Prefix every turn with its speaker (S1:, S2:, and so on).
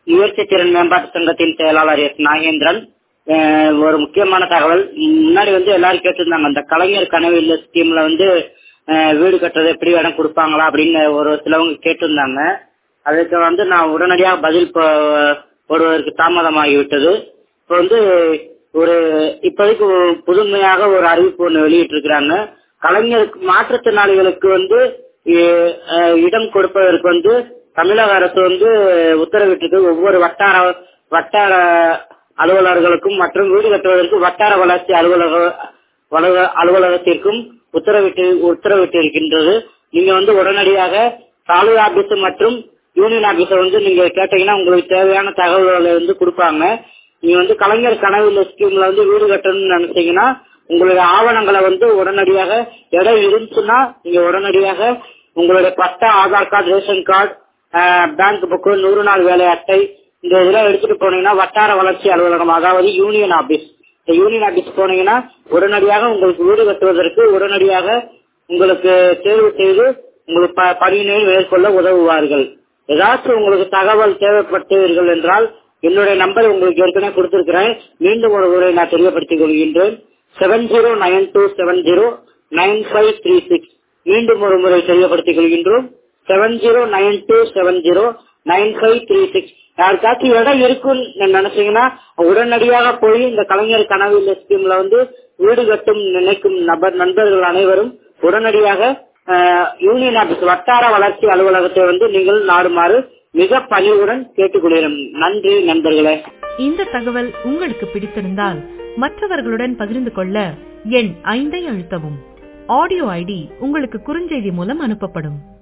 S1: முயற்சி திறன் மேம்பாட்டு சங்கத்தின் செயலாளர் எஸ் நாகேந்திரன் அஹ் ஒரு முக்கியமான தகவல் முன்னாடி வந்து எல்லாரும் கேட்டிருந்தாங்க அந்த கலைஞர் கனவு இல்ல ஸ்கீம்ல வந்து அஹ் வீடு கட்டுறது எப்படி இடம் கொடுப்பாங்களா அப்படின்னு ஒரு சிலவங்க கேட்டிருந்தாங்க அதுக்கு வந்து நான் உடனடியாக பதில் ப- போடுவதற்கு தாமதமாகிவிட்டது இப்போ வந்து ஒரு இப்போதைக்கு ஒரு புதுமையாக ஒரு அறிவிப்பு ஒன்று வெளியிட்டிருக்கிறாங்க கலைஞருக்கு மாற்றுத்திறனாளிகளுக்கு வந்து இ- அஹ் இடம் கொடுப்பதற்கு வந்து தமிழக அரசு வந்து உத்தரவிட்டிருக்கு ஒவ்வொரு வட்டார வட்டார அலுவலர்களுக்கும் மற்றும் வீடு கட்டுவதற்கு வட்டார வளர்ச்சி அலுவலக வலுவ- அலுவலகத்திற்கும் உத்தரவிட்டு உத்தரவிட்டிருக்கின்றது நீங்க வந்து உடனடியாக தாலுகா ஆபீஸ் மற்றும் யூனியன் ஆபீஸ வந்து நீங்க கேட்டீங்கன்னா உங்களுக்கு தேவையான தகவல்களை வந்து கொடுப்பாங்க நீங்க வந்து கலைஞர் கனவு ஸ்கீம்ல வந்து வீடு கட்டணும்னு நினைச்சீங்கன்னா உங்களுடைய ஆவணங்களை வந்து உடனடியாக இடம் இருந்துச்சுன்னா நீங்க உடனடியாக உங்களுடைய patta Aadhaar card ration card bank book நூறு நாள் வேலை அட்டை இந்த இதெல்லாம் எடுத்துட்டு போனீங்கன்னா வட்டார வளர்ச்சி அலுவலகம் அதாவது யூனியன் ஆபீஸ் இந்த யூனியன் ஆபீஸ் போனீங்கன்னா உடனடியாக உங்களுக்கு வீடு கட்டுவதற்கு உடனடியாக உங்களுக்கு தேர்வு செய்து உங்களுக்கு ப- பணியினை மேற்கொள்ள உதவுவார்கள் ஏதாச்சும் உங்களுக்கு தகவல் தேவைப்பட்டீர்கள் என்றால் என்னுடைய நம்பர் உங்களுக்கு ஏற்கனவே கொடுத்திருக்கிறேன் மீண்டும் ஒரு முறை நான் தெரியப்படுத்திக் கொள்கின்றேன் seven zero nine two seven zero nine five three six மீண்டும் ஒரு முறை தெரியப்படுத்திக் கொள்கின்றோம் seven zero nine two seven zero nine five three six யாருக்காச்சும் இடம் இருக்குன்னு நினைச்சீங்கன்னா உடனடியாக போய் இந்த கலைஞர் கனவு இல்ல ஸ்கீம்ல வந்து வீடு கட்டும் நினைக்கும் நபர் நண்பர்கள் அனைவரும் உடனடியாக அஹ், யூனியன் ஆபீஸ் வட்டார வளர்ச்சி அலுவலகத்தை வந்து நீங்கள் நாடுமாறு மிக பணிவுடன் கேட்டுக்கொள்கிறோம் நன்றி நண்பர்களே
S2: இந்த தகவல் உங்களுக்கு பிடித்திருந்தால் மற்றவர்களுடன் பகிர்ந்து கொள்ள எண் ஐந்தை அழுத்தவும் ஆடியோ ஐடி உங்களுக்கு குறுஞ்செய்தி மூலம் அனுப்பப்படும்